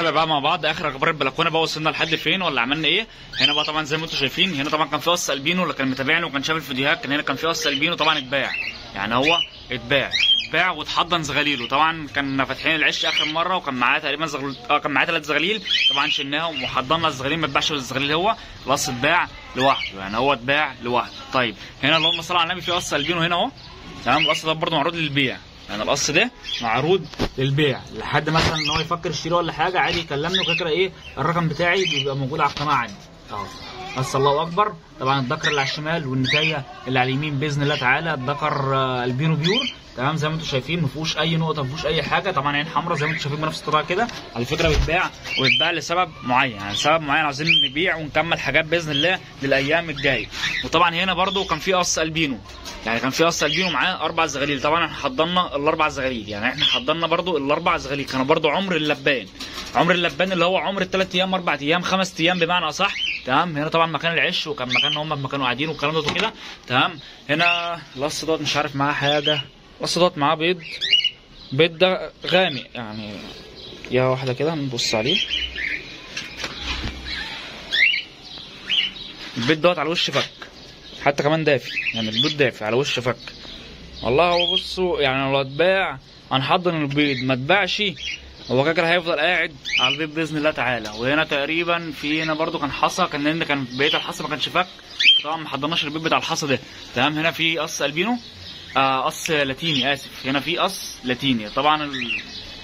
نتابع بقى مع بعض اخر اخبار البلكونه بقى وصلنا لحد فين ولا عملنا ايه هنا بقى طبعا زي ما انتم شايفين هنا طبعا كان في قص البينو اللي كان متابعني وكان شاف الفيديوهات كان هنا كان في قص البينو طبعا اتباع يعني هو اتباع اتباع واتحضن زغاليل طبعا كان فاتحين العش اخر مره وكان معاه تقريبا زغل... اه كان معاه ثلاث زغاليل طبعا شلناهم وحضرنا الزغاليل ما اتباعش الزغاليل هو القص اتباع لوحده يعني هو اتباع لوحده طيب هنا اللهم صل على النبي في قص البينو هنا اهو تمام القص ده برضه معروض للبيع يعني القص ده معروض للبيع لحد مثلا ان هو يفكر يشتري ولا حاجه عادي يكلمني وكده ايه الرقم بتاعي بيبقى موجود على القناه عندي اهو بس الله اكبر طبعا الذكر اللي على الشمال والنتايه اللي على اليمين باذن الله تعالى الذكر آه، البينو بيور تمام زي ما انتم شايفين ما فيهوش اي نقطه ما فيهوش اي حاجه طبعا عين حمراء زي ما انتم شايفين بنفس الطريقه كده على فكره بيتباع وبيتباع لسبب معين يعني سبب معين عايزين نبيع ونكمل حاجات باذن الله للايام الجايه وطبعا هنا برضو كان في قص البينو يعني كان في قص البينو معاه اربع زغاليل طبعا احنا حضرنا الاربع زغاليل يعني احنا حضرنا برضو الاربع زغاليل كانوا برضو عمر اللبان عمر اللبان اللي هو عمر الثلاث ايام اربع ايام خمس ايام بمعنى اصح تمام هنا طبعا مكان العش وكان مكان هم ما كانوا قاعدين والكلام ده كده تمام هنا القص دوت مش عارف معاه حاجه القص دوت معاه بيض بيض ده غامق يعني يا واحده كده نبص عليه البيض دوت على وش فك حتى كمان دافي يعني البيض دافي على وش فك والله هو بصوا يعني لو اتباع هنحضن البيض ما اتباعش هو كده كده هيفضل قاعد على البيض باذن الله تعالى وهنا تقريبا في هنا برضو كان حصى كان لان كان بقيه الحصى ما كانش فك طبعا ما حضرناش البيض بتاع الحصى ده تمام هنا في قص البينو آه قص لاتيني اسف هنا في قص لاتيني طبعا ال...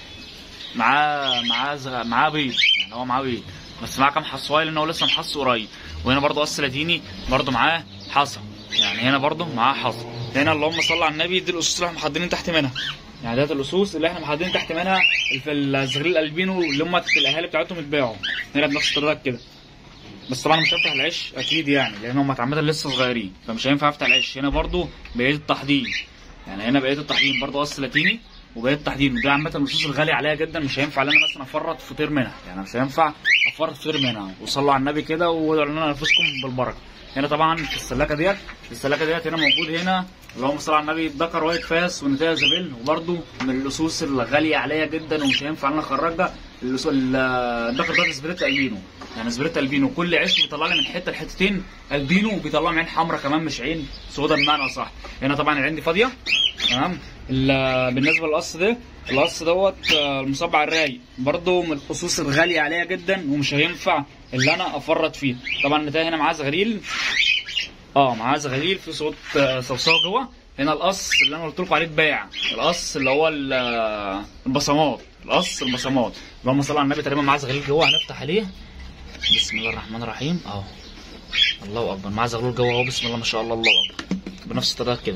معاه معاه زغ... معاه بيض يعني هو معاه بيض بس معاه كام حصوايه لان هو لسه محص قريب وهنا برضو قص لاتيني برضو معاه حصى يعني هنا برضو معاه حصى هنا اللهم صل على النبي دي الاسس اللي احنا محضرين تحت منها يعني ده الاسوس اللي احنا محضرين تحت منها في الزغلول الالبينو اللي هم الاهالي بتاعتهم اتباعوا هنا بنفس الطريقه كده بس طبعا مش هفتح العش اكيد يعني لان هم عامه لسه صغيرين فمش هينفع افتح العش هنا برضو بقيه التحضير يعني هنا بقيه التحضير برضو قص لاتيني وبقيه التحضير ودي عامه النصوص الغاليه عليها جدا مش هينفع ان انا مثلا افرط فطير منها يعني مش هينفع افرط فطير منها وصلوا على النبي كده وادعوا لنا نفسكم بالبركه هنا طبعا في السلاكه ديت السلاكه ديت هنا موجود هنا اللهم صل على النبي ذكر وايت فاس ونتايا زبيل وبرده من اللصوص الغاليه عليا جدا ومش هينفع ان انا اخرجها اللص- ال- الذكر ده سبريت البينو يعني سبريت البينو كل عيش بيطلع لي من حته لحتتين البينو وبيطلع لي عين حمراء كمان مش عين سودا بمعنى صح هنا طبعا العين دي فاضيه تمام ال- بالنسبه للقص ده القص دوت آه، المصبع الرايق برضه من الخصوص الغاليه عليا جدا ومش هينفع اللي انا افرط فيه طبعا النتايه هنا معاه زغريل اه معاه زغاليل في صوت آه، صوصوه جوه هنا القص اللي انا قلت لكم عليه اتباع القص اللي هو ال- آه، البصمات القص البصمات اللهم صل على النبي تقريبا معاه زغاليل جوه هنفتح عليه بسم الله الرحمن الرحيم اهو الله اكبر معاه زغلول جوه اهو بسم الله ما شاء الله الله اكبر بنفس الطريقه كده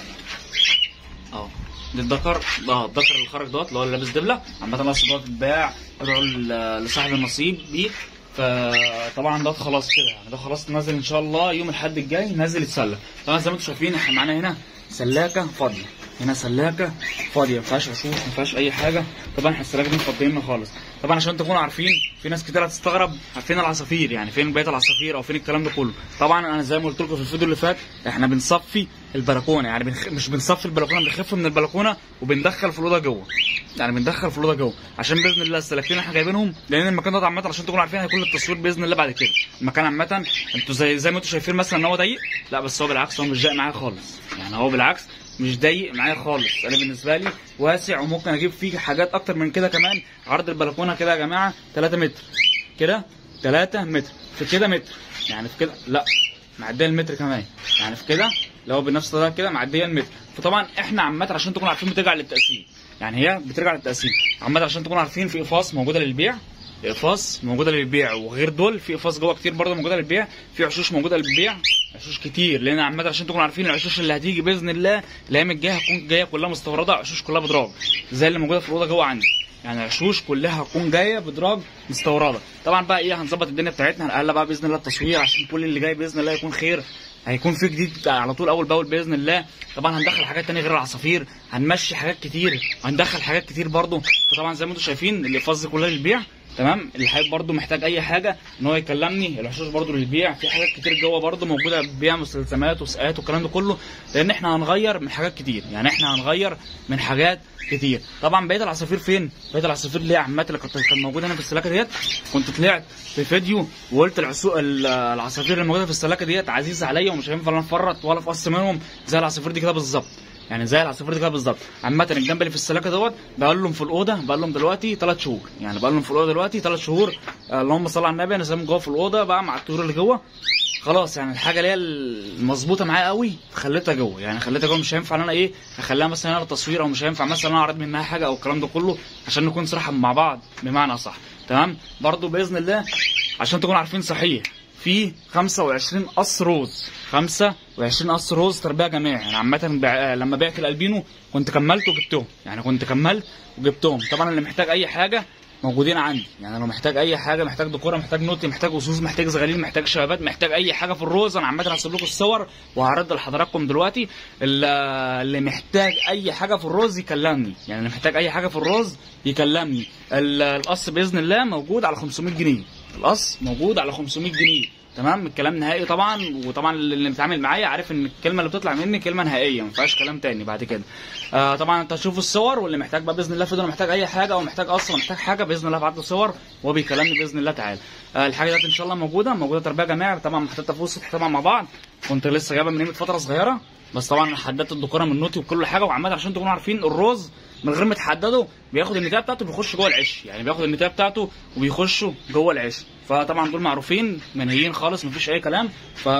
اهو ده الذكر اه الذكر اللي خرج دوت اللي هو اللي لابس دبله عامه القص دوت اتباع ادعوا ل- لصاحب النصيب بيه فطبعا ده خلاص كده يعني ده خلاص نازل ان شاء الله يوم الاحد الجاي نازل يتسلى طبعا زي ما انتم شايفين احنا معانا هنا سلاكه فاضيه هنا سلاكه فاضيه ما فيهاش عشوش ما فيهاش اي حاجه طبعا احنا السلاكه دي مفضيينها خالص طبعا عشان تكونوا عارفين في ناس كتير هتستغرب فين العصافير يعني فين بقيه العصافير او فين الكلام ده كله طبعا انا زي ما قلت لكم في الفيديو اللي فات احنا بنصفي البلكونه يعني بنخ... مش بنصفي البلكونه بنخف من البلكونه وبندخل في الاوضه جوه يعني بندخل في الاوضه جوه عشان باذن الله السلاكين اللي احنا جايبينهم لان المكان ده عامه عشان تكونوا عارفين هيكون التصوير باذن الله بعد كده المكان عامه انتوا زي زي ما انتوا شايفين مثلا ان هو ضيق لا بس هو بالعكس هو مش ضيق معايا خالص يعني هو بالعكس مش ضيق معايا خالص انا بالنسبه لي واسع وممكن اجيب فيه حاجات اكتر من كده كمان عرض البلكونه كده يا جماعه 3 متر كده 3 متر في كده متر يعني في كده لا معديه المتر كمان يعني في كده لو بنفس الطريقه كده معديه المتر فطبعا احنا عامه عشان تكونوا عارفين بترجع للتقسيم يعني هي بترجع للتقسيم عامه عشان تكونوا عارفين في اقفاص موجوده للبيع اقفاص موجوده للبيع وغير دول في اقفاص جوه كتير برضه موجوده للبيع في عشوش موجوده للبيع عشوش كتير لان عامه عشان تكونوا عارفين العشوش اللي هتيجي باذن الله الايام الجايه هتكون جايه كلها مستورده عشوش كلها بضراب زي اللي موجوده في الاوضه جوه عندي يعني العشوش كلها هتكون جايه بضراب مستورده طبعا بقى ايه هنظبط الدنيا بتاعتنا هنقلب بقى باذن الله التصوير عشان كل اللي جاي باذن الله يكون خير هيكون في جديد على طول اول باول باذن الله طبعا هندخل حاجات تانية غير العصافير هنمشي حاجات كتير هندخل حاجات كتير برضو فطبعا زي ما انتم شايفين الاقفاص دي كلها للبيع تمام اللي حابب برده محتاج اي حاجه ان هو يكلمني الحشوش برده للبيع في حاجات كتير جوه برده موجوده بيع مستلزمات وسقات والكلام ده كله لان احنا هنغير من حاجات كتير يعني احنا هنغير من حاجات كتير طبعا بقيه العصافير فين بقيه العصافير اللي هي عامات اللي كانت كانت موجوده هنا في السلاكه ديت كنت طلعت في فيديو وقلت العسو... ال- العصافير اللي موجوده في السلاكه ديت عزيزه عليا ومش هينفع ان انا افرط ولا افص منهم زي العصافير دي كده بالظبط يعني زي العصافير دي كده بالظبط عامه الجنب اللي في السلاكه دوت بقى لهم في الاوضه بقى لهم دلوقتي ثلاث شهور يعني بقى لهم في الاوضه دلوقتي ثلاث شهور آه، اللهم صل على النبي انا سايبهم جوه في الاوضه بقى مع الطيور اللي جوه خلاص يعني الحاجه اللي هي المظبوطه معايا قوي خليتها جوه يعني خليتها جوه مش هينفع ان انا ايه اخليها مثلا انا تصوير او مش هينفع مثلا انا اعرض منها حاجه او الكلام ده كله عشان نكون صراحه مع بعض بمعنى صح تمام برضو باذن الله عشان تكونوا عارفين صحيح في 25 قص روز 25 قص روز تربيه جماعي يعني عامه بع- لما بعت الالبينو كنت كملت وجبتهم يعني كنت كملت وجبتهم طبعا اللي محتاج اي حاجه موجودين عندي يعني لو محتاج اي حاجه محتاج ديكوره محتاج نوتي محتاج اسوس محتاج زغاليل محتاج شبابات محتاج اي حاجه في الروز انا عامه هسيب لكم الصور وهعرض لحضراتكم دلوقتي اللي اللي محتاج اي حاجه في الروز يكلمني يعني اللي محتاج اي حاجه في الروز يكلمني ال- القص باذن الله موجود على 500 جنيه القص موجود على 500 جنيه تمام الكلام نهائي طبعا وطبعا اللي بيتعامل معايا عارف ان الكلمه اللي بتطلع مني كلمه نهائيه ما فيهاش كلام تاني بعد كده آه طبعا انت هتشوف الصور واللي محتاج بقى باذن الله فيديو محتاج اي حاجه او محتاج اصلا محتاج حاجه باذن الله ابعت له صور وهو بيكلمني باذن الله تعالى آه الحاجه ديت ان شاء الله موجوده موجوده تربيه جماعي طبعا محطوطه فوق السطح طبعا مع بعض كنت لسه جايبها من قيمه فتره صغيره بس طبعا حددت الدكوره من نوتي وكل حاجه وعامه عشان تكونوا عارفين الروز من غير ما تحدده بياخد النتايه بتاعته بيخش جوه العش يعني بياخد النتايه بتاعته وبيخشوا جوه العش فطبعا دول معروفين منهيين خالص مفيش اي كلام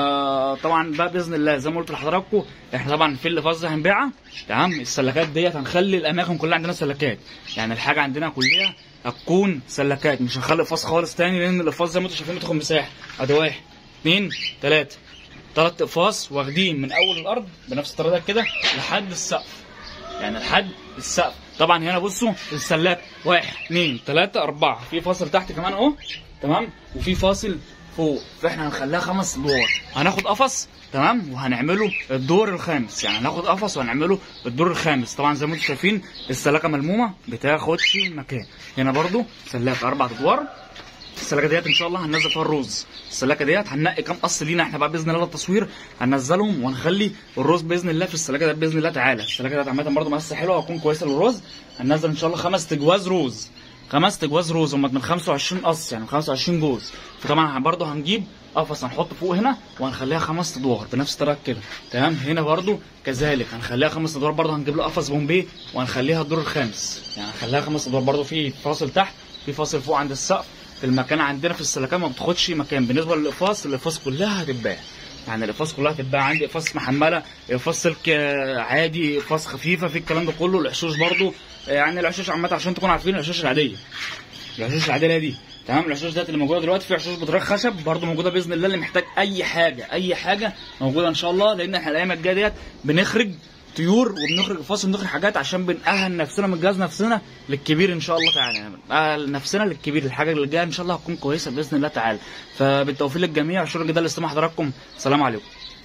فطبعا بقى باذن الله زي ما قلت لحضراتكم احنا طبعا في اللي فاز هنبيعها تمام السلكات ديت هنخلي الاماكن كلها عندنا سلكات يعني الحاجه عندنا كلها هتكون سلكات مش هنخلي اقفاص خالص تاني لان الاقفاص زي ما انتم شايفين بتاخد مساحه ادي واحد اثنين ثلاثه ثلاث اقفاص واخدين من اول الارض بنفس الطريقه كده لحد السقف يعني لحد السقف طبعا هنا بصوا السلات واحد اثنين ثلاثة أربعة في فاصل تحت كمان أهو تمام وفي فاصل فوق فاحنا هنخليها خمس ادوار هناخد قفص تمام وهنعمله الدور الخامس يعني هناخد قفص وهنعمله الدور الخامس طبعا زي ما انتم شايفين السلاكه ملمومه بتاخدش مكان هنا برضو سلاكه اربع ادوار السلاكه ديت ان شاء الله هننزل فيها الرز السلاكه ديت هننقي كام قص لينا احنا بقى باذن الله للتصوير هننزلهم وهنخلي الرز باذن الله في السلاكه ديت باذن الله تعالى السلاكه ديت عامه برضه مقاسها حلوه وهتكون كويسه للرز هننزل ان شاء الله خمس تجواز روز خمس تجواز روز هم من 25 قص يعني من 25 جوز فطبعا برضه هنجيب قفص هنحط فوق هنا وهنخليها خمس ادوار بنفس الطريقه كده تمام هنا برضه كذلك هنخليها خمس ادوار برضه هنجيب له قفص بومبي وهنخليها الدور الخامس يعني هنخليها خمس ادوار برضه في فاصل تحت في فاصل فوق عند السقف المكان عندنا في السلكان ما بتاخدش مكان بالنسبه للاقفاص الاقفاص كلها هتتباع يعني الاقفاص كلها هتتباع عندي اقفاص محمله اقفاص سلك آه، عادي اقفاص خفيفه في الكلام ده كله العشوش برضو آه، يعني العشوش عامه عشان تكونوا عارفين العشوش العاديه العشوش العاديه دي تمام العشوش ديت اللي موجوده دلوقتي في عشوش بطريق خشب برضو موجوده باذن الله اللي محتاج اي حاجه اي حاجه موجوده ان شاء الله لان احنا الايام الجايه ديت بنخرج طيور وبنخرج اقفاص وبنخرج حاجات عشان بنأهل نفسنا بنجهز نفسنا للكبير ان شاء الله تعالى يعني بنأهل نفسنا للكبير الحاجه اللي جايه ان شاء الله هتكون كويسه باذن الله تعالى فبالتوفيق للجميع الشغل ده اللي استمع حضراتكم سلام عليكم